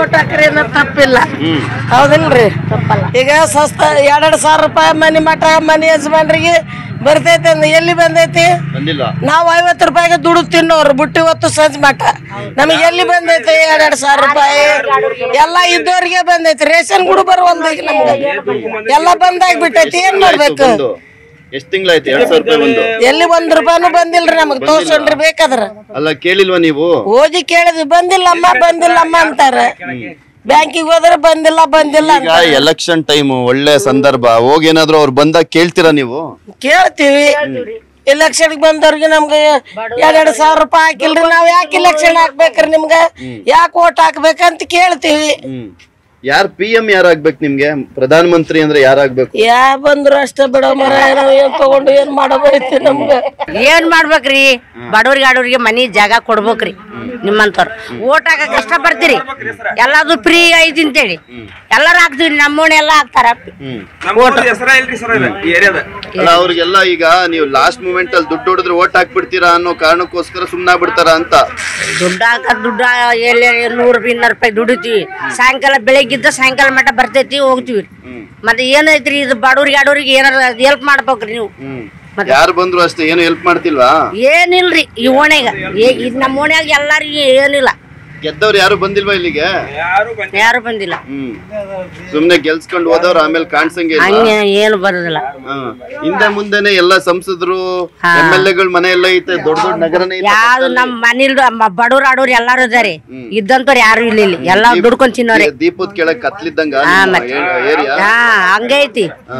Vote ಹಾಕ್ರಿ ಅನ್ನೋ ತಪ್ಪಿಲ್ಲ ಹ್ಮ್ ಹೌದಿಲ್ರಿ ಈಗ ಸಸ್ತ ಎರಡೆರಡು ಸಾವಿರ ರೂಪಾಯಿ ಮನಿ ಮಠ ಮನಿ ಯಜಮಾನ್ರಿಗೆ ಬರ್ತೈತೆ ಅಂದ್ ಎಲ್ಲಿ ಬಂದೈತಿ ಬಂದಿಲ್ಲ ನಾವು ಐವತ್ತು ರೂಪಾಯಿಗೆ ದುಡ್ಡು ತಿನ್ನೋರು ಬುಟ್ಟಿ ಹೊತ್ತು ಸಂಜೆ ಮಠ ನಮಗೆ ಎಲ್ಲಿ ಬಂದೈತಿ ಎರಡೆರಡು ಸಾವಿರ ರೂಪಾಯಿ ಎಲ್ಲ ಇದ್ದವ್ರಿಗೆ ಬಂದೈತಿ ರೇಷನ್ ಗುಡು ಬರುವಲ್ದು ಈಗ ನಮ್ಗೆ ಎಲ್ಲ ಬಂದಾಗ್ಬಿಟ್ಟೈತಿ ಏನ್ ಮಾಡ್ಬೇಕು ಬಂದು ಎಷ್ಟ್ ತಿಂಗಳಾಯ್ತು ಎರಡ್ ಸಾವಿರ ರೂಪಾಯಿ ಬಂದು ಎಲ್ಲಿ ಒಂದ್ ರೂಪಾಯಿನೂ ಬಂದಿಲ್ರಿ ನಮಗ್ ತೋರ್ಸೋಣ್ರಿ ಬೇಕಾದ್ರ ಅಲ್ಲ ಕೇಳಿಲ್ವಾ ನೀವು ಹೋಗಿ ಕೇಳಿದ್ವಿ ಬಂದಿಲ್ಲಮ್ಮ ಬಂದಿಲ್ಲಮ್ಮ ಅಂತಾರ ಬ್ಯಾಂಕಿಗೆ ಹೋದ್ರೆ ಬಂದಿಲ್ಲ ಬಂದಿಲ್ಲ ಈಗ ಅಂತ ಎಲೆಕ್ಷನ್ ಟೈಮ್ ಒಳ್ಳೆ ಸಂದರ್ಭ ಹೋಗಿ ಏನಾದ್ರು ಅವ್ರು ಬಂದಾಗ ಕೇಳ್ತೀರಾ ನೀವು ಕೇಳ್ತೀವಿ ಇಲೆಕ್ಷನ್ ಬಂದವ್ರಿಗೆ ನಮ್ಗೆ ಎರಡೆರಡು ಸಾವಿರ ರೂಪಾಯಿ ಹಾಕಿಲ್ರಿ ನಾವ್ ಯಾಕೆ ಇಲೆಕ್ಷನ್ ಹಾಕ್ಬೇಕ್ರಿ ನಿಮ್ಗ ಯಾಕೆ ಓಟ್ ಹಾಕ್ಬೇಕಂತ ಕೇಳ್ತೀವಿ ಹ್ಮ್ ಯಾರ್ ಪಿ ಎಂ ಯಾರಾಗ್ಬೇಕು ನಿಮ್ಗೆ ಪ್ರಧಾನ ಮಂತ್ರಿ ಅಂದ್ರೆ ಯಾರಾಗ್ಬೇಕು ಯಾ ಬಂದ್ರು ಅಷ್ಟೇ ಬಿಡ ಮರ ನಾವ್ ಏನ್ ತಗೊಂಡು ಏನ್ ಮಾಡಬೈತಿ ನಮ್ಗ ಏನ್ ಮಾಡ್ಬೇಕ್ರಿ ಬಡವ್ರಿಗೆ ಆಡೋರಿಗೆ ಮನಿ ಜಾಗ ಕೊಡ್ಬೇಕ್ರಿ ನಿಮ್ಮಂತವ್ರು ಓಟ್ ಹಾಕಕ್ ಕಷ್ಟ ಪಡ್ತೀರಿ ಎಲ್ಲಾದು ಫ್ರೀ ಐತಿ ಅಂತೇಳಿ ಎಲ್ಲಾರು ಹಾಕ್ತಿವಿ ನಮ್ಮೋಣ ಎಲ್ಲ ಹಾಕ್ತಾರ ಹ್ಮ್ ಹೆಸರ ಇಲ್ರಿ ಸರ್ ಈ ಏರಿಯಾದ ಅಲ್ಲ ಅವ್ರಿಗೆಲ್ಲ ಈಗ ನೀವು ಲಾಸ್ಟ್ ಮೂಮೆಂಟ್ ಅಲ್ಲಿ ದುಡ್ಡು ಹೊಡೆದ್ರೆ ಓಟ್ ಹಾಕ್ಬಿಡ್ತೀರಾ ಅನ್ನೋ ಕಾರಣಕ್ಕೋಸ್ಕರ ಸುಮ್ನಾಗ್ಬಿಡ್ತಾರ ಅಂತ ದುಡ್ಡು ಹಾಕ ದುಡ್ಡು ಎಲ್ಲಿ ನೂರು ರೂಪಾಯಿ ಇನ್ನೂರು ರೂಪಾಯಿ ದುಡಿತೀವಿ ಸಾಯಂಕಾಲ ಬೆಳಗ್ಗಿದ್ದ ಸಾಯಂಕಾಲ ಮಟ್ಟ ಬರ್ತೈತಿ ಹೋಗ್ತೀವಿ ಮತ್ತೆ ಏನೈತ್ರಿ ಇದು ಬಡವ್ರಿಗೆ ಆಡೋರಿಗೆ ಏನಾರ ಹೆಲ್ಪ್ ಮಾಡ್ಬೇಕ್ರಿ ನೀವು ಹ್ಮ್ ಯಾರು ಬಂದ್ರು ಅಷ್ಟೇ ಏನು ಹೆಲ್ಪ್ ಮಾಡ್ತಿಲ್ವಾ ಏನಿಲ್ರಿ ಈ ಓಣ್ಯಾಗ ಏ- ಇದ್ ನಮ್ಮ ಓಣ್ಯಾಗ ಎಲ್ಲಾರಿಗೂ ಏನಿಲ್ಲ ಗೆದ್ದವ್ರು ಯಾರು ಬಂದಿಲ್ವಾ ಇಲ್ಲಿಗೆ ಯಾರು ಬಂದ ಯಾರು ಬಂದಿಲ್ಲ ಹ್ಮ್ ಸುಮ್ನೆ ಗೆಲ್ಸ್ಕೊಂಡು ಹೋದವ್ರು ಆಮೇಲೆ ಕಾಣಿಸಂಗೆ ಇಲ್ವಾ? ಹಂಗೆ ಏನು ಬರೋದಿಲ್ಲ ಹಾ. ಹಿಂದೆ ಮುಂದೆನೆ ಎಲ್ಲ ಸಂಸದರು ಹಾ. ಎಂ ಎಲ್ ಎಗಳ ಮನೆ ಎಲ್ಲ ಐತೆ ದೊಡ್ಡ ದೊಡ್ಡ ನಗರನೇ ಐತೆ ಯಾವ್ದು ನಮ್ ಮನಿಲ್ ಬಡವ್ರು ಆಡೋರು ಎಲ್ಲಾರು ಇದಾರೆ ಇದ್ದಂತವ್ರು ಯಾರು ಇಲ್ಲ ಇಲ್ಲಿ ಎಲ್ಲಾ ದುಡ್ಕೊಂಡ್ ತಿನ್ನೋರೆ ದೀಪದ ಕೆಳಗ್ ಕತ್ಲಿದ್ದಂಗ ಹಾ, ನಿಮ್ಮ ಮತ್ತೆ. ಏ- ಏರಿಯಾ ಹಾ ಹಂಗೈತಿ ಹಾ.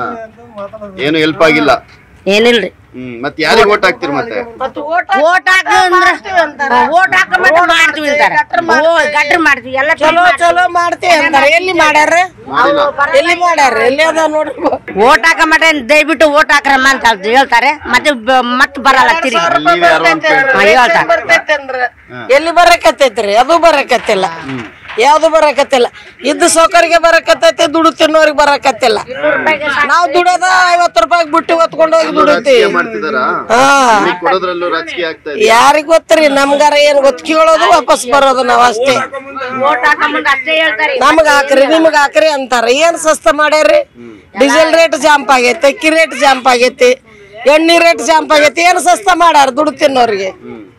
ಏನು ಹೆಲ್ಪ್ ಆಗಿಲ್ಲ ಏನಿಲ್ರಿ ಹ್ಮ್ ಮತ್ ಯಾರಿಗ್ ಓಟ್ ಹಾಕ್ತಿರ್ ಮತ್ತೆ ಓಟ್ ಹಾಕ ಅಂದ್ರ ಓಟ್ ಹಾಕ ಮಟ್ಟ ಮಾಡ್ತೀವಿ ಅಂತಾರ ಓ ಗಟ್ರ ಮಾಡ್ತೀವಿ ಎಲ್ಲ ಚಲೋ ಚಲೋ ಮಾಡ್ತೀವಿ ಅಂತಾರ ಎಲ್ಲಿ ಮಾಡ್ಯಾರ ಎಲ್ಲಿ ಮಾಡ್ಯಾರ ಎಲ್ಲಿ ಅದ ನೋಡ್ರಿ ಓಟ್ ಹಾಕ ಮಟ್ಟ ದಯವಿಟ್ಟು ಓಟ್ ಹಾಕ್ರಮ್ಮ ಅಂತ ಹೇಳ್- ಹೇಳ್ತಾರೆ ಮತ್ತೆ ಬ- ಮತ್ತ್ ಬರಲ್ಲ ತಿರುಗಿ ನೀವ್ ಯಾರು ಅಂತ ಹೇಳ್ತಾರೆ. ಹಾ, ಹೇಳ್ತಾರೆ. ಬರ್ತೈತೆ ಅಂದ್ರ ಎಲ್ಲಿ ಬರಕತ್ತೈತ್ರಿ ಅದು ಬರಕತ್ತಿಲ್ಲ ಯಾವ್ದು ಬರಕತ್ತಿಲ್ಲ ಇದ್ದ ಸೌಕರ್ಯ ಬರಕತ್ತೈತಿ ದುಡ್ಡು ತಿನ್ನೋರಿಗೆ ಬರಕತ್ತಿಲ್ಲ ನಾವ್ ದುಡೋದ ಐವತ್ತು ರೂಪಾಯಿ ಬುಟ್ಟಿ ಹೊತ್ಕೊಂಡು ಹೋಗಿ ದುಡಿತೀವಿ ರಾಜಕೀಯ ಮಾಡ್ತಿದಾರ ಹಾ ನಿಮಗ್ ಕೊಡೋದ್ರಲ್ಲೂ ರಾಜಕೀಯ ಆಗ್ತಾ ಇದೆ ಯಾರಿಗ್ ಗೊತ್ತರಿ ನಮ್ಗಾರ ಏನ್ ಗೊತ್ತ ಕೇಳೋದು ವಾಪಸ್ ಬರೋದು ನಾವ್ ಅಷ್ಟೇ ಓಟ್ ಹಾಕ ಮುಂದೆ ಅಷ್ಟೇ ಹೇಳ್ತಾರೆ ನಮಗ್ ಹಾಕ್ರಿ ನಿಮಗ್ ಹಾಕ್ರಿ ಅಂತಾರ ಏನ್ ಸಸ್ತ ಮಾಡ್ಯಾರಿ ಡೀಸೆಲ್ ರೇಟ್ ಜಾಂಪ್ ಆಗೈತಿ ಅಕ್ಕಿ ರೇಟ್ ಜಾಂಪ್ ಆಗೈತಿ ಎಣ್ಣೆ ರೇಟ್ ಜಾಂಪ್ ಆಗೈತಿ ಏನ್ ಸಸ್ತ ಮಾಡ್ಯಾರ ದುಡ್ಡು ತಿನ್ನೋರಿಗೆ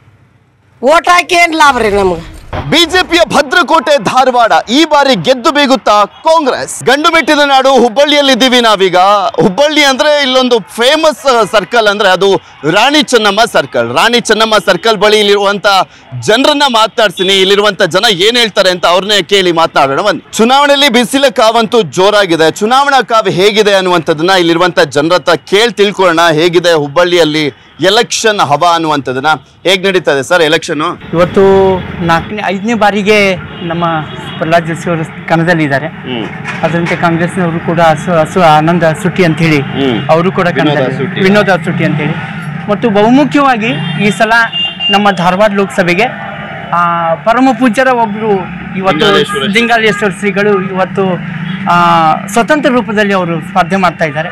ಓಟ್ ಹಾಕಿ ಏನ್ ಲಾಭ ರೀ ನಮ್ಗೆ ಬಿಜೆಪಿಯ ಭದ್ರಕೋಟೆ ಧಾರವಾಡ ಈ ಬಾರಿ ಗೆದ್ದು ಬೀಗುತ್ತಾ ಕಾಂಗ್ರೆಸ್ ಗಂಡು ಮೆಟ್ಟಿದ ನಾಡು ಹುಬ್ಬಳ್ಳಿಯಲ್ಲಿದ್ದೀವಿ ನಾವೀಗ ಹುಬ್ಬಳ್ಳಿ ಅಂದ್ರೆ ಇಲ್ಲೊಂದು ಫೇಮಸ್ ಸರ್ಕಲ್ ಅಂದ್ರೆ ಅದು ರಾಣಿ ಚೆನ್ನಮ್ಮ ಸರ್ಕಲ್ ರಾಣಿ ಚೆನ್ನಮ್ಮ ಸರ್ಕಲ್ ಬಳಿ ಇಲ್ಲಿರುವಂತ ಜನರನ್ನ ಮಾತಾಡ್ತೀನಿ ಇಲ್ಲಿರುವಂತ ಜನ ಏನ್ ಹೇಳ್ತಾರೆ ಅಂತ ಅವ್ರನ್ನೇ ಕೇಳಿ ಮಾತನಾಡೋಣ ಬನ್ನಿ ಚುನಾವಣೆಯಲ್ಲಿ ಬಿಸಿಲ ಕಾವಂತೂ ಜೋರಾಗಿದೆ ಚುನಾವಣಾ ಕಾವು ಹೇಗಿದೆ ಅನ್ನುವಂಥದ್ದನ್ನ ಇಲ್ಲಿರುವಂತ ಜನರ ಹತ್ರ ಕೇಳಿ ತಿಳ್ಕೊಳ್ಳೋಣ ಹೇಗಿದೆ ಹುಬ್ಬಳ್ಳಿಯಲ್ಲಿ ಎಲೆಕ್ಷನ್ ಹವಾ ಅನ್ನುವಂಥದ್ದನ್ನ ಹೇಗ್ ನಡೀತಾ ಇದೆ ಸರ್ ಎಲೆಕ್ಷನ್ ಇವತ್ತು ನಾಲ್ಕನೇ ಐದನೇ ಬಾರಿಗೆ ನಮ್ಮ ಪ್ರಹ್ಲಾದ್ ಜೋಶಿ ಅವರು ಕಣದಲ್ಲಿದ್ದಾರೆ ಹ್ಮ್ ಅದರಂತೆ ಕಾಂಗ್ರೆಸ್ನವರು ಕೂಡ ಹಸು ಹಸು ಆನಂದ ಸುಟ್ಟಿ ಅಂತ ಹೇಳಿ ಹ್ಮ್. ಅವರು ಕೂಡ ವಿನೋದ ಕಣದಲ್ಲಿ ಸುಟ್ಟಿ. ವಿನೋದ ಸುಟ್ಟಿ ಅಂತ ಹೇಳಿ ಮತ್ತು ಬಹುಮುಖ್ಯವಾಗಿ ಈ ಸಲ ನಮ್ಮ ಧಾರವಾಡ ಲೋಕಸಭೆಗೆ ಆ, ಪರಮ ಪೂಜ್ಯರ ಒಬ್ಬರು ಇವತ್ತು ಲಿಂಗಾಲೇಶ್ವರ ಶ್ರೀ. ಲಿಂಗಾಲೇಶ್ವರ ಶ್ರೀಗಳು ಇವತ್ತು ಆ, ಸ್ವತಂತ್ರ ರೂಪದಲ್ಲಿ ಅವರು ಸ್ಪರ್ಧೆ ಮಾಡ್ತಾ ಇದ್ದಾರೆ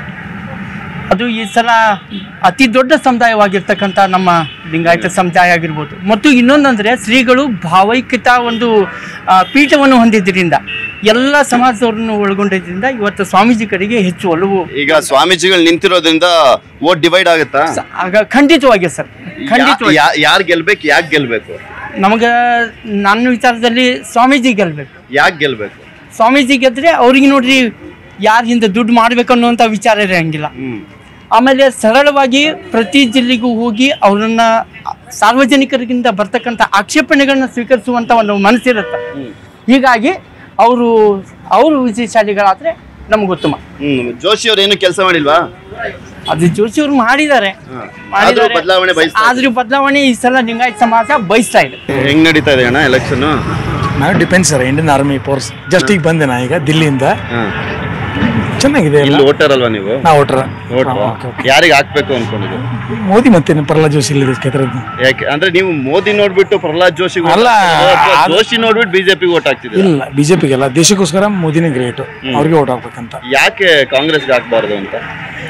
ಅದು ಈ ಸಲ ಅತಿ ದೊಡ್ಡ ಸಮುದಾಯವಾಗಿರ್ತಕ್ಕಂಥ ನಮ್ಮ ಲಿಂಗಾಯತ ಸಮುದಾಯ ಆಗಿರ್ಬೋದು ಮತ್ತು ಇನ್ನೊಂದಂದರೆ ಶ್ರೀಗಳು ಭಾವೈಕ್ಯತಾ ಒಂದು ಆ, ಪೀಠವನ್ನು ಹೊಂದಿದ್ದರಿಂದ ಎಲ್ಲ ಸಮಾಜದವ್ರನ್ನು ಒಳಗೊಂಡಿದ್ದರಿಂದ ಇವತ್ತು ಸ್ವಾಮೀಜಿ ಕಡೆಗೆ ಹೆಚ್ಚು ಒಲವು ಈಗ ಸ್ವಾಮೀಜಿಗಳು ನಿಂತಿರೋದ್ರಿಂದ ವೋಟ್ ಡಿವೈಡ್ ಆಗುತ್ತಾ ಸ- ಆಗ ಖಂಡಿತವಾಗಿ ಸರ್ ಖಂಡಿತವಾಗಿ ಯಾರು ಗೆಲ್ಬೇಕು ಯಾಕೆ ಗೆಲ್ಬೇಕು ನಮಗೆ ನನ್ನ ವಿಚಾರದಲ್ಲಿ ಸ್ವಾಮೀಜಿ ಗೆಲ್ಬೇಕು ಯಾಕೆ ಗೆಲ್ಬೇಕು ಸ್ವಾಮೀಜಿ ಗೆದ್ರೆ ಅವ್ರಿಗೆ ನೋಡ್ರಿ ಯಾರ ಹಿಂದೆ ದುಡ್ಡು ಮಾಡ್ಬೇಕು ಅನ್ನುವಂಥ ವಿಚಾರ ಇರೋಂಗಿಲ್ಲ ಹ್ಮ್ ಆಮೇಲೆ ಸರಳವಾಗಿ ಪ್ರತಿ ಜಿಲ್ಲೆಗೂ ಹೋಗಿ ಅವರನ್ನ ಸಾರ್ವಜನಿಕರಿಗಿಂದ ಬರ್ತಕ್ಕಂಥ ಆಕ್ಷೇಪಣೆಗಳನ್ನ ಸ್ವೀಕರಿಸುವಂಥ ಒಂದು ಮನಸ್ಸಿರುತ್ತೆ ಹೀಗಾಗಿ ಅವರು ಅವರು ವಿಜಯಶಾಲಿಗಳಾದ್ರೆ ನಮ್ಗೆ ಉತ್ತಮ ಹ್ಮ್ ಜೋಶಿ ಅವ್ರು ಏನು ಕೆಲಸ ಮಾಡಿಲ್ವಾ ಅದು ಜೋಶಿ ಅವರು ಮಾಡಿದ್ದಾರೆ ಆದ್ರೂ ಬದಲಾವಣೆ ಬಯಸ್ತಾ ಆದ್ರೂ ಬದಲಾವಣೆ ಈ ಸಲ ಲಿಂಗಾಯತ ಸಮಾಜ ಬಯಸ್ತಾ ಇದೆ ಹೆಂಗ್ ನಡೀತಾ ಇದೆ ಅಣ್ಣ ಎಲೆಕ್ಷನ್ ನಾವು depend sir Indian army force just ಈಗ ಬಂದೆ ನಾ ಈಗ ದಿಲ್ಲಿಯಿಂದ ಚೆನ್ನಾಗಿದೆ ಎಲ್ಲ ಇಲ್ಲಿ ವೋಟರ್ ಅಲ್ವಾ ನೀವು ನಾವು ಓಟ್ರ ಯಾರಿಗೆ ಹಾಕ್ಬೇಕು ಅನ್ಕೊಂಡಿದ್ರು ಮೋದಿ ಮತ್ತೆ ಪ್ರಹ್ಲಾದ್ ಜೋಶಿ ಇಲ್ಲಿ ಕ್ಷೇತ್ರದ ಯಾಕೆ ಅಂದ್ರೆ ನೀವು ಮೋದಿ ನೋಡ್ಬಿಟ್ಟು ಪ್ರಹ್ಲಾದ್ ಜೋಶಿ ಅಲ್ಲ, ಅದು- ಜೋಶಿ ನೋಡ್ಬಿಟ್ಟು ಬಿಜೆಪಿಗೆ ವೋಟ್ ಹಾಕ್ತಿದ್ದೀರಾ ಇಲ್ಲ ಬಿಜೆಪಿಗೆಲ್ಲ ದೇಶಕ್ಕೋಸ್ಕರ ಮೋದಿನೇ ಗ್ರೇಟ್ ಅವ್ರಿಗೆ ಓಟ್ ಹಾಕ್ಬೇಕಂತ ಯಾಕೆ ಕಾಂಗ್ರೆಸ್ಗೆ ಹಾಕ್ಬಾರ್ದು ಅಂತ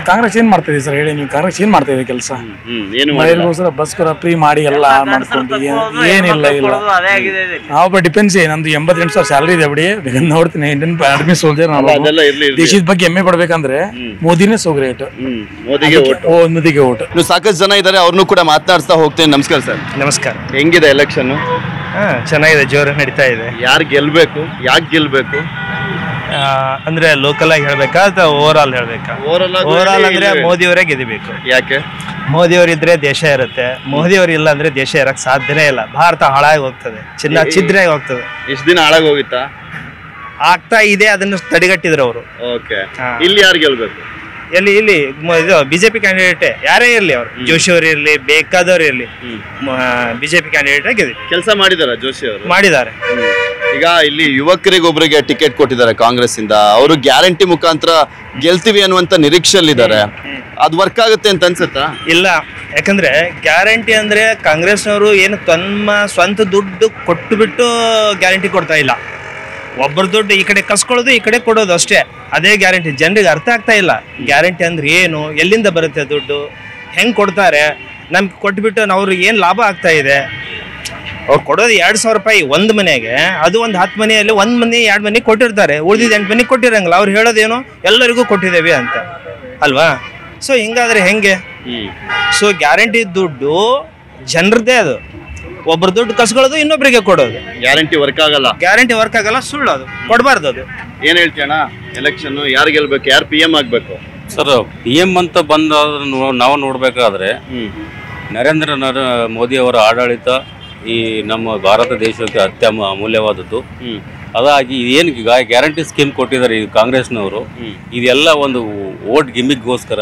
ಕಾಂಗ್ರೆಸ್ ಏನ್ ಮಾಡ್ತಾ ಇದೆ ಸರ್ ಹೇಳಿ ನೀವು ಕಾಂಗ್ರೆಸ್ ಏನ್ ಮಾಡ್ತಾ ಇದೆ ಕೆಲಸ ಹ್ಮ್ ಏನು ಮಾಡಿಲ್ಲ ಮಹಿಳೆಗೋಸ್ಕರ ಬಸ್ಕರ ಫ್ರೀ ಮಾಡಿ ಎಲ್ಲ ಮಾಡ್ಕೊಂಡು ಏನ್- ಏನಿಲ್ಲ ಇಲ್ಲ ನಾವು ಡಿಪೆನ್ಸ್ ನಮ್ದು ಎಂಬತ್ತೆಂಟು ಸಾವಿರ ಸ್ಯಾಲರಿ ಇದೆ ಬಿಡಿ ಬೇಕಾದ್ರೆ ನೋಡ್ತೀನಿ ಇಂಡಿಯನ್ ಆರ್ಮಿ ಸೋಲ್ಜರ್ ಅದೆಲ್ಲ ಇರ್ಲಿ ಇರ್ಲಿ. ದೇಶದ ಬಗ್ಗೆ ಹೆಮ್ಮೆ ಪಡ್ಬೇಕಂದ್ರೆ ಮೋದಿನೇ ಸೋ ಗ್ರೇಟ್ ಹ್ಮ್ ಮೋದಿಗೆ ಓಟ್ ಓ ಮೋದಿಗೆ ಓಟ್ ಇನ್ನು ಸಾಕಷ್ಟು ಜನ ಇದ್ದಾರೆ ಅವ್ರನ್ನೂ ಕೂಡ ಮಾತನಾಡ್ಸ್ತಾ ಹೋಗ್ತೇನೆ ನಮಸ್ಕಾರ ಸರ್ ನಮಸ್ಕಾರ ಹೆಂಗಿದೆ ಎಲೆಕ್ಷನ್ ಹಾ ಚೆನ್ನಾಗಿದೆ ಜೋರು ನಡೀತಾ ಇದೆ ಯಾರು ಗೆಲ್ಬೇಕು ಯಾಕೆ ಗೆಲ್ಬೇಕು ಆ, ಅಂದ್ರೆ ಲೋಕಲ್ ಆಗಿ ಹೇಳ್ಬೇಕಾ ಅಥವಾ ಓವರ್ ಆಲ್ ಹೇಳ್ಬೇಕಾ Overall ಆಗಿ ಓವರ್ ಆಲ್ ಹೇಳಿ, ಅಂದ್ರೆ ಹೇಳಿ. ಮೋದಿಯವರೇ ಗೆದಿಬೇಕು ಯಾಕೆ ಮೋದಿಯವರು ಇದ್ರೆ ದೇಶ ಇರುತ್ತೆ ಮೋದಿಯವರು ಇಲ್ಲ ಅಂದ್ರೆ ದೇಶ ಇರಕ್ ಸಾಧ್ಯನೇ ಇಲ್ಲ ಭಾರತ ಹಾಳಾಗಿ ಹೋಗ್ತದೆ ಚಿನ್ನ ಛಿದ್ರಾಗಿ ಹೋಗ್ತದೆ ಇಷ್ಟು ದಿನ ಹಾಳಾಗ್ ಹೋಗಿತ್ತಾ ಆಗ್ತಾ ಇದೆ ಅದನ್ನು ತಡೆಗಟ್ಟಿದ್ರು ಅವರು ಓಕೆ ಹಾ. ಇಲ್ಲಿ ಯಾರು ಗೆಲ್ಬೇಕು ಎಲ್ಲಿ ಇಲ್ಲಿ ಮ- ಇದು ಬಿಜೆಪಿ ಕ್ಯಾಂಡಿಡೇಟ್ ಯಾರೇ ಇರ್ಲಿ ಅವರು ಜೋಶಿ ಅವರು ಇರ್ಲಿ ಬೇಕಾದವ್ರು ಇರ್ಲಿ ಬಿಜೆಪಿ ಕ್ಯಾಂಡಿಡೇಟ್ ಗೆದಿ ಕೆಲಸ ಮಾಡಿದಾರ ಜೋಶಿ ಅವರು ಮಾಡಿದ್ದಾರೆ ಈಗ ಇಲ್ಲಿ ಯುವಕರಿಗೆ ಒಬ್ಬರಿಗೆ ಟಿಕೆಟ್ ಕೊಟ್ಟಿದ್ದಾರೆ ಕಾಂಗ್ರೆಸ್ ಇಂದ ಅವರು ಗ್ಯಾರಂಟಿ ಮುಖಾಂತರ ಗೆಲ್ತೀವಿ ಅನ್ನುವಂತ ನಿರೀಕ್ಷೆಯಲ್ಲಿದ್ದಾರೆ ಅದು ವರ್ಕ್ ಆಗುತ್ತೆ ಅಂತ ಅನ್ಸುತ್ತಾ ಇಲ್ಲ ಯಾಕಂದ್ರೆ ಗ್ಯಾರಂಟಿ ಅಂದ್ರೆ ಕಾಂಗ್ರೆಸ್ನವರು ಏನು ತಮ್ಮ ಸ್ವಂತ ದುಡ್ಡು ಕೊಟ್ಟು ಬಿಟ್ಟು ಗ್ಯಾರಂಟಿ ಕೊಡ್ತಾ ಇಲ್ಲ ಒಬ್ಬರ ದುಡ್ಡು ಈ ಕಡೆ ಕಸ್ಕೊಳ್ಳೋದು ಈ ಕಡೆ ಕೊಡೋದು ಅಷ್ಟೇ ಅದೇ ಗ್ಯಾರಂಟಿ ಜನರಿಗೆ ಅರ್ಥ ಆಗ್ತಾ ಇಲ್ಲ ಗ್ಯಾರಂಟಿ ಅಂದ್ರೆ ಏನು ಎಲ್ಲಿಂದ ಬರುತ್ತೆ ದುಡ್ಡು ಹೆಂಗ್ ಕೊಡ್ತಾರೆ ನಮ್ಗೆ ಕೊಟ್ಬಿಟ್ಟು ಅವ್ರಿಗೆ ಏನು ಲಾಭ ಆಗ್ತಾ ಇದೆ ಅವ್ರು ಕೊಡೋದು ಎರಡು ಸಾವಿರ ರೂಪಾಯಿ ಒಂದು ಮನೆಗೆ ಅದು ಒಂದು ಹತ್ತು ಮನೆಯಲ್ಲಿ ಒಂದು ಮನೆ ಎರಡು ಮನೆ ಕೊಟ್ಟಿರ್ತಾರೆ ಉಳಿದಿದ್ದು ಎಂಟು ಮನೆ ಕೊಟ್ಟಿರಂಗಿಲ್ಲ ಅವ್ರು ಹೇಳೋದೇನು ಎಲ್ಲರಿಗೂ ಕೊಟ್ಟಿದ್ದೇವೆ ಅಂತ ಅಲ್ವಾ ಸೊ ಹಿಂಗಾದ್ರೆ ಹೆಂಗೆ ಸೊ ಗ್ಯಾರಂಟಿ ದುಡ್ಡು ಜನರದ್ದೇ ಅದು ಒಬ್ರ ದುಡ್ಡು ಕಸ್ಕೊಳ್ಳೋದು ಇನ್ನೊಬ್ರಿಗೆ ಕೊಡೋದು ಗ್ಯಾರಂಟಿ ವರ್ಕ್ ಆಗಲ್ಲ ಗ್ಯಾರಂಟಿ ವರ್ಕ್ ಆಗಲ್ಲ ಸುಳ್ಳು ಅದು ಕೊಡಬಾರ್ದು ಅದು ಏನ್ ಹೇಳ್ತೀಯಣ್ಣ ಎಲೆಕ್ಷನ್ ಯಾರು ಗೆಲ್ಬೇಕು ಯಾರು ಪಿ ಎಂ ಆಗ್ಬೇಕು ಸರ್ ಪಿ ಎಂ ಅಂತ ಬಂದ ನಾವು ನೋಡಬೇಕಾದ್ರೆ ನರೇಂದ್ರ ನರ ಮೋದಿ ಅವರ ಆಡಳಿತ ಈ ನಮ್ಮ ಭಾರತ ದೇಶಕ್ಕೆ ಅತ್ಯಮ ಅಮೂಲ್ಯವಾದದ್ದು ಅದಾಗಿ ಏನು ಗ್ಯಾರಂಟಿ ಸ್ಕೀಮ್ ಕೊಟ್ಟಿದ್ದಾರೆ ಈ ಕಾಂಗ್ರೆಸ್ನವರು ಇದೆಲ್ಲ ಒಂದು ಓಟ್ ಗಿಮಿಕ್ಗೋಸ್ಕರ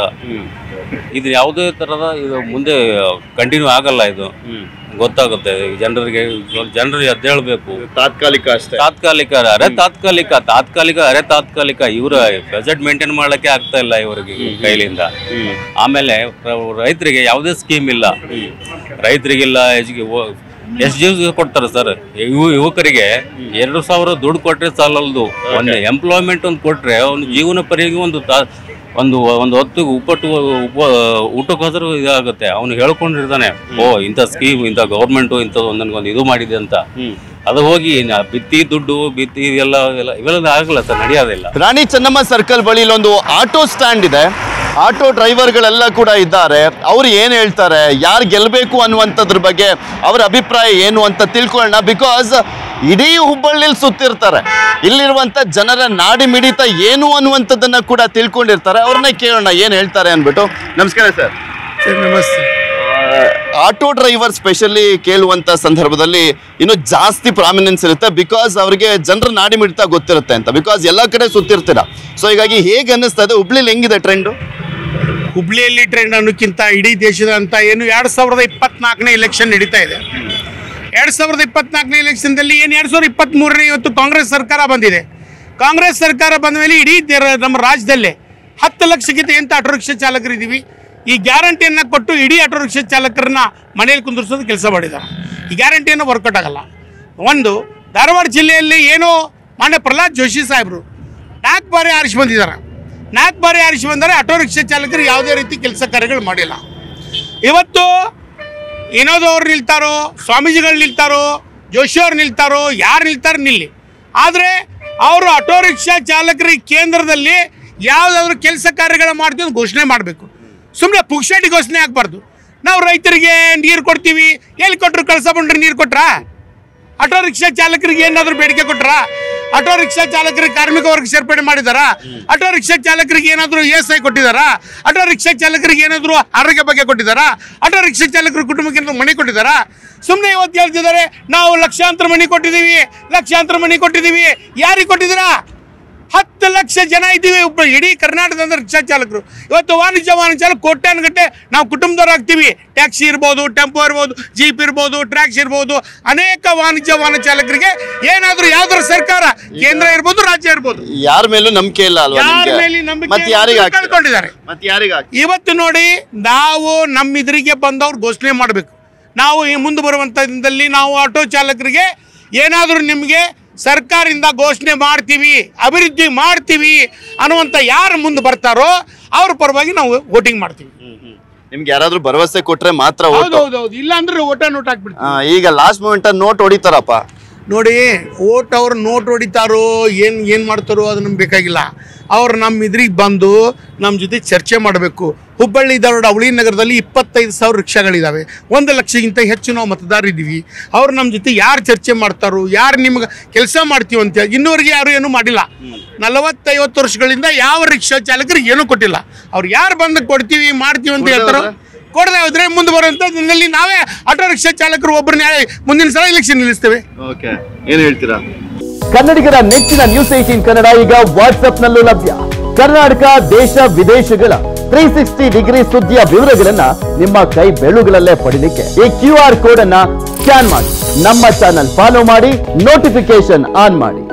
ಇದು ಯಾವುದೇ ಥರದ ಇದು ಮುಂದೆ ಕಂಟಿನ್ಯೂ ಆಗಲ್ಲ ಇದು ಗೊತ್ತಾಗುತ್ತೆ ಜನರಿಗೆ ಜನರಿಗೆ ಎದ್ದೇಳಬೇಕು ತಾತ್ಕಾಲಿಕ ಅಷ್ಟೇ ತಾತ್ಕಾಲಿಕ ಅರೆ ತಾತ್ಕಾಲಿಕ ತಾತ್ಕಾಲಿಕ ಅರೆ ತಾತ್ಕಾಲಿಕ ಇವರ ಬಜೆಟ್ ಮೇಂಟೈನ್ ಮಾಡಕ್ಕೆ ಆಗ್ತಾ ಇಲ್ಲ ಇವರಿಗೆ ಕೈಲಿಂದ ಆಮೇಲೆ ರ- ರೈತರಿಗೆ ಯಾವುದೇ ಸ್ಕೀಮ್ ಇಲ್ಲ ರೈತರಿಗಿಲ್ಲ ಎಜುಕೆ ಎಷ್ಟು ಜೀವ ಕೊಡ್ತಾರೆ ಸರ್ ಇವು ಯುವಕರಿಗೆ ಎರಡು ಸಾವಿರ ದುಡ್ಡು ಕೊಟ್ರೆ ಸಾಲಲ್ದು ಒಂದು ಎಂಪ್ಲಾಯ್ಮೆಂಟ್ ಒಂದು ಕೊಟ್ರೆ ಅವ್ನ ಜೀವನ ಪರಿಗೆ ಒಂದು ತಾ- ಒಂದು ಒಂದು ಹೊತ್ತಿಗೆ ಉಪ್ಪಟ್ಟು ಉಪ ಊಟಕ್ಕೋಸ್ಕರ ಇದಾಗುತ್ತೆ ಅವನು ಹೇಳ್ಕೊಂಡಿರ್ತಾನೆ ಓ ಇಂಥ ಸ್ಕೀಮ್ ಇಂಥ ಗೌರ್ಮೆಂಟು ಇಂಥ ಒಂದೊಂದು ಇದು ಮಾಡಿದೆ ಅಂತ ಅದು ಹೋಗಿ ನಾ- ಬಿತ್ತಿ ದುಡ್ಡು ಬಿತ್ತಿ ಇದೆಲ್ಲ ಎಲ್ಲ ಇವೆಲ್ಲ ಆಗಲ್ಲ ಸರ್ ನಡೆಯೋದಿಲ್ಲ ರಾಣಿ ಚೆನ್ನಮ್ಮ ಸರ್ಕಲ್ ಬಳಿ ಇಲ್ಲೊಂದು ಆಟೋ ಸ್ಟ್ಯಾಂಡ್ ಇದೆ ಆಟೋ ಡ್ರೈವರ್ಗಳೆಲ್ಲ ಕೂಡ ಇದ್ದಾರೆ ಅವ್ರು ಏನು ಹೇಳ್ತಾರೆ ಯಾರು ಗೆಲ್ಲಬೇಕು ಅನ್ನುವಂಥದ್ರ ಬಗ್ಗೆ ಅವರ ಅಭಿಪ್ರಾಯ ಏನು ಅಂತ ತಿಳ್ಕೊಳ್ಳೋಣ ಬಿಕಾಸ್ ಇಡೀ ಹುಬ್ಬಳ್ಳಿಲಿ ಸುತ್ತಿರ್ತಾರೆ ಇಲ್ಲಿರುವಂಥ ಜನರ ನಾಡಿ ಮಿಡಿತ ಏನು ಅನ್ನುವಂಥದ್ದನ್ನ ಕೂಡ ತಿಳ್ಕೊಂಡಿರ್ತಾರೆ ಅವ್ರನ್ನೇ ಕೇಳೋಣ ಏನು ಹೇಳ್ತಾರೆ ಅಂದ್ಬಿಟ್ಟು ನಮಸ್ಕಾರ ಸರ್ ನಮಸ್ತೆ ಆಟೋ ಡ್ರೈವರ್ ಸ್ಪೆಷಲಿ ಕೇಳುವಂತ ಸಂದರ್ಭದಲ್ಲಿ ಇನ್ನು ಜಾಸ್ತಿ ಪ್ರಾಮಿನೆನ್ಸ್ ಇರುತ್ತೆ ಬಿಕಾಸ್ ಅವರಿಗೆ ಜನರ ನಾಡಿ ಮಿಡಿತ ಗೊತ್ತಿರುತ್ತೆ ಅಂತ ಬಿಕಾಸ್ ಎಲ್ಲ ಕಡೆ ಸುತ್ತಿರ್ತೀರ ಸೊ ಹೀಗಾಗಿ ಹೇಗೆ ಅನ್ನಿಸ್ತಾ ಇದೆ ಹುಬ್ಳಿಲಿ ಹೆಂಗಿದೆ ಟ್ರೆಂಡು ಹುಬ್ಳಿಯಲ್ಲಿ ಟ್ರೆಂಡ್ ಅನ್ನೋಕ್ಕಿಂತ ಇಡೀ ದೇಶದ ಅಂತ ಏನು ಎರಡು ಸಾವಿರದ ಇಪ್ಪತ್ನಾಲ್ಕನೇ ಎಲೆಕ್ಷನ್ ನಡೀತಾ ಇದೆ ಎರಡು ಸಾವಿರದ ಇಪ್ಪತ್ನಾಲ್ಕನೇ ಎಲೆಕ್ಷನ್ದಲ್ಲಿ ಏನು ಎರಡು ಸಾವಿರದ ಇಪ್ಪತ್ತ್ಮೂರನೇ ಇವತ್ತು ಕಾಂಗ್ರೆಸ್ ಸರ್ಕಾರ ಬಂದಿದೆ ಕಾಂಗ್ರೆಸ್ ಸರ್ಕಾರ ಬಂದ ಮೇಲೆ ಇಡೀ ದೇ- ನಮ್ಮ ರಾಜ್ಯದಲ್ಲೇ ಹತ್ತು ಲಕ್ಷಕ್ಕಿಂತ ಎಂತ ಆಟೋ ರಿಕ್ಷಾ ಚಾಲಕರಿದ್ದೀವಿ ಈ ಗ್ಯಾರಂಟಿಯನ್ನು ಕೊಟ್ಟು ಇಡೀ ಆಟೋ ರಿಕ್ಷಾ ಚಾಲಕರನ್ನ ಮನೆಯಲ್ಲಿ ಕುಂದಿರಿಸೋದು ಕೆಲಸ ಮಾಡಿದ್ದಾರೆ ಈ ಗ್ಯಾರಂಟಿಯನ್ನು ವರ್ಕೌಟ್ ಆಗಲ್ಲ ಒಂದು ಧಾರವಾಡ ಜಿಲ್ಲೆಯಲ್ಲಿ ಏನೋ ಮಾನ್ಯ ಪ್ರಹ್ಲಾದ್ ಜೋಶಿ ಸಾಹೇಬರು ನಾಲ್ಕು ಬಾರಿ ಆರಿಸಿ ಬಂದಿದ್ದಾರೆ ನಾಲ್ಕು ಬಾರಿ ಆರಿಸಿ ಬಂದರೆ ಆಟೋ ರಿಕ್ಷಾ ಚಾಲಕರು ಯಾವುದೇ ರೀತಿ ಕೆಲಸ ಕಾರ್ಯಗಳು ಮಾಡಿಲ್ಲ ಇವತ್ತು ವಿನೋದ್ ಅವ್ರು ನಿಲ್ತಾರೋ ಸ್ವಾಮೀಜಿಗಳು ನಿಲ್ತಾರೋ ಜೋಶಿ ಅವ್ರು ನಿಲ್ತಾರೋ ಯಾರು ನಿಲ್ತಾರೋ ನಿಲ್ಲಿ ಆದರೆ ಅವರು ಆಟೋ ರಿಕ್ಷಾ ಚಾಲಕರಿಗೆ ಕೇಂದ್ರದಲ್ಲಿ ಯಾವುದಾದ್ರೂ ಕೆಲಸ ಕಾರ್ಯಗಳು ಮಾಡ್ತೀವಿ ಅಂತ ಘೋಷಣೆ ಮಾಡಬೇಕು ಸುಮ್ಮನೆ ಪುಕ್ಷಾಟಿ ಘೋಷಣೆ ಆಗಬಾರ್ದು ನಾವು ರೈತರಿಗೆ ನೀರು ಕೊಡ್ತೀವಿ ಎಲ್ಲಿ ಕೊಟ್ಟರು ಕಳಸ ಬಂಡ್ರೆ ನೀರು ಕೊಟ್ರಾ ಆಟೋ ರಿಕ್ಷಾ ಚಾಲಕರಿಗೆ ಏನಾದರೂ ಬೇಡಿಕೆ ಕೊಟ್ರಾ ಆಟೋ ರಿಕ್ಷಾ ಚಾಲಕರಿಗೆ ಕಾರ್ಮಿಕ ವರ್ಗ ಸೇರ್ಪಡೆ ಮಾಡಿದಾರಾ ಆಟೋ ರಿಕ್ಷಾ ಚಾಲಕರಿಗೆ ಏನಾದರೂ ಇ ಎಸ್ ಐ ಕೊಟ್ಟಿದ್ದಾರಾ ಆಟೋ ರಿಕ್ಷಾ ಚಾಲಕರಿಗೆ ಏನಾದರೂ ಆರೋಗ್ಯ ಬಗ್ಗೆ ಕೊಟ್ಟಿದ್ದಾರಾ ಆಟೋ ರಿಕ್ಷಾ ಚಾಲಕರ ಕುಟುಂಬಕ್ಕೆ ಏನಾದ್ರು ಮನೆ ಕೊಟ್ಟಿದ್ದಾರಾ ಸುಮ್ಮನೆ ಇವತ್ತು ಹೇಳ್ತಿದ್ದಾರೆ ನಾವು ಲಕ್ಷಾಂತರ ಮನೆ ಕೊಟ್ಟಿದ್ದೀವಿ ಲಕ್ಷಾಂತರ ಮನೆ ಕೊಟ್ಟಿದ್ದೀವಿ ಯಾರಿಗೆ ಕೊಟ್ಟಿದ್ದೀರಾ ಹತ್ತು ಲಕ್ಷ ಜನ ಇದ್ದೀವಿ ಒಬ್ಬ ಇಡೀ ಕರ್ನಾಟಕದ ರಿಕ್ಷಾ ಚಾಲಕರು ಇವತ್ತು ವಾಣಿಜ್ಯ ವಾಹನ ಚಾಲಕ ಕೋಟ್ಯಾನುಗಟ್ಟೆ ನಾವು ಕುಟುಂಬದವ್ರು ಆಗ್ತೀವಿ ಟ್ಯಾಕ್ಸಿ ಇರ್ಬೋದು ಟೆಂಪೋ ಇರ್ಬೋದು ಜೀಪ್ ಇರ್ಬೋದು ಟ್ರ್ಯಾಕ್ಸ್ ಇರ್ಬೋದು ಅನೇಕ ವಾಣಿಜ್ಯ ವಾಹನ ಚಾಲಕರಿಗೆ ಏನಾದರೂ ಯಾವ್ದಾದ್ರು ಸರ್ಕಾರ ಕೇಂದ್ರ ಇರ್ಬೋದು ರಾಜ್ಯ ಇರ್ಬೋದು ಯಾರ ಮೇಲೂ ನಂಬಿಕೆ ಇಲ್ಲ ಅಲ್ವಾ ಯಾರ ನಿಮ್ಗೆ? ಮೇಲೆ ನಂಬಿಕೆ ಮತ್ತೆ ಯಾರಿಗೆ ಹಾಕ್ತೀರಾ? ಕಳ್ಕೊಂಡಿದ್ದಾರೆ ಮತ್ತೆ ಯಾರಿಗೆ ಹಾಕ್ತೀರಾ? ಇವತ್ತು ನೋಡಿ ನಾವು ನಮ್ಮ ಇದ್ರಿಗೆ ಬಂದವ್ರು ಘೋಷಣೆ ಮಾಡಬೇಕು ನಾವು ಈ ಮುಂದೆ ಬರುವಂಥ ದಿನದಲ್ಲಿ ನಾವು ಆಟೋ ಚಾಲಕರಿಗೆ ಏನಾದರೂ ನಿಮಗೆ ಸರ್ಕಾರದಿಂದ ಘೋಷಣೆ ಮಾಡ್ತೀವಿ ಅಭಿವೃದ್ಧಿ ಮಾಡ್ತೀವಿ ಅನ್ನುವಂಥ ಯಾರು ಮುಂದೆ ಬರ್ತಾರೋ ಅವ್ರ ಪರವಾಗಿ ನಾವು ವೋಟಿಂಗ್ ಮಾಡ್ತೀವಿ ನಿಮ್ಗೆ ಯಾರಾದ್ರೂ ಭರವಸೆ ಕೊಟ್ರೆ ಮಾತ್ರ ಹೌದು ಓಟು ಹೌದು ಹೌದು ಇಲ್ಲ ಅಂದ್ರೆ ಓಟ ನೋಟ್ ಹಾಕ್ಬಿಡ್ತೀವಿ ಆ, ಈಗ ಲಾಸ್ಟ್ ಮೂಮೆಂಟ್ ನೋಟ್ ಹೊಡಿತಾರಪ್ಪ ನೋಡಿ ಓಟ್ ಅವ್ರು ನೋಟ್ ಹೊಡಿತಾರೋ ಏನು ಏನು ಮಾಡ್ತಾರೋ ಅದು ನಮ್ಗೆ ಬೇಕಾಗಿಲ್ಲ ಅವ್ರು ನಮ್ಮ ಇದ್ರಿಗೆ ಬಂದು ನಮ್ಮ ಜೊತೆ ಚರ್ಚೆ ಮಾಡಬೇಕು ಹುಬ್ಬಳ್ಳಿ ಧಾರವಾಡ ಅವಳಿ ನಗರದಲ್ಲಿ ಇಪ್ಪತ್ತೈದು ಸಾವಿರ ರಿಕ್ಷಾಗಳಿದ್ದಾವೆ ಒಂದು ಲಕ್ಷಕ್ಕಿಂತ ಹೆಚ್ಚು ನಾವು ಮತದಾರರಿದ್ದೀವಿ ಅವ್ರು ನಮ್ಮ ಜೊತೆ ಯಾರು ಚರ್ಚೆ ಮಾಡ್ತಾರೋ ಯಾರು ನಿಮ್ಗೆ ಕೆಲಸ ಮಾಡ್ತೀವಿ ಅಂತ ಇನ್ನೂವರೆಗೆ ಯಾರು ಏನೂ ಮಾಡಿಲ್ಲ ನಲವತ್ತೈವತ್ತು ವರ್ಷಗಳಿಂದ ಯಾವ ರಿಕ್ಷಾ ಚಾಲಕರಿಗೆ ಏನೂ ಕೊಟ್ಟಿಲ್ಲ ಅವ್ರು ಯಾರು ಬಂದು ಕೊಡ್ತೀವಿ ಮಾಡ್ತೀವಿ ಅಂತ ಹೇಳ್ತಾರೋ ಕೊಡದೆ ಹೋದ್ರೆ ಮುಂದೆ ಬರುವಂಥ ದಿನದಲ್ಲಿ ನಾವೇ ಆಟೋ ರಿಕ್ಷಾ ಚಾಲಕರು ಒಬ್ಬರನ್ನ ಮುಂದಿನ ಸಲ ಎಲೆಕ್ಷನ್ ನಿಲ್ಲಿಸ್ತೇವೆ ಓಕೆ ಏನ್ ಹೇಳ್ತೀರಾ ಕನ್ನಡಿಗರ ನೆಚ್ಚಿನ ನ್ಯೂಸ್ ಏಟೀನ್ ಕನ್ನಡ ಈಗ ವಾಟ್ಸ್ಆಪ್ನಲ್ಲೂ ಲಭ್ಯ ಕರ್ನಾಟಕ ದೇಶ ವಿದೇಶಗಳ ತ್ರೀ ಸಿಕ್ಸ್ಟಿ ಡಿಗ್ರಿ ಸುದ್ದಿಯ ವಿವರಗಳನ್ನ ನಿಮ್ಮ ಕೈ ಬೆಳುಗಳಲ್ಲೇ ಪಡಿಲಿಕ್ಕೆ ಈ ಕ್ಯೂ ಆರ್ ಕೋಡ್ ಅನ್ನ ಸ್ಕ್ಯಾನ್ ಮಾಡಿ ನಮ್ಮ ಚಾನಲ್ ಫಾಲೋ ಮಾಡಿ ನೋಟಿಫಿಕೇಶನ್ ಆನ್ ಮಾಡಿ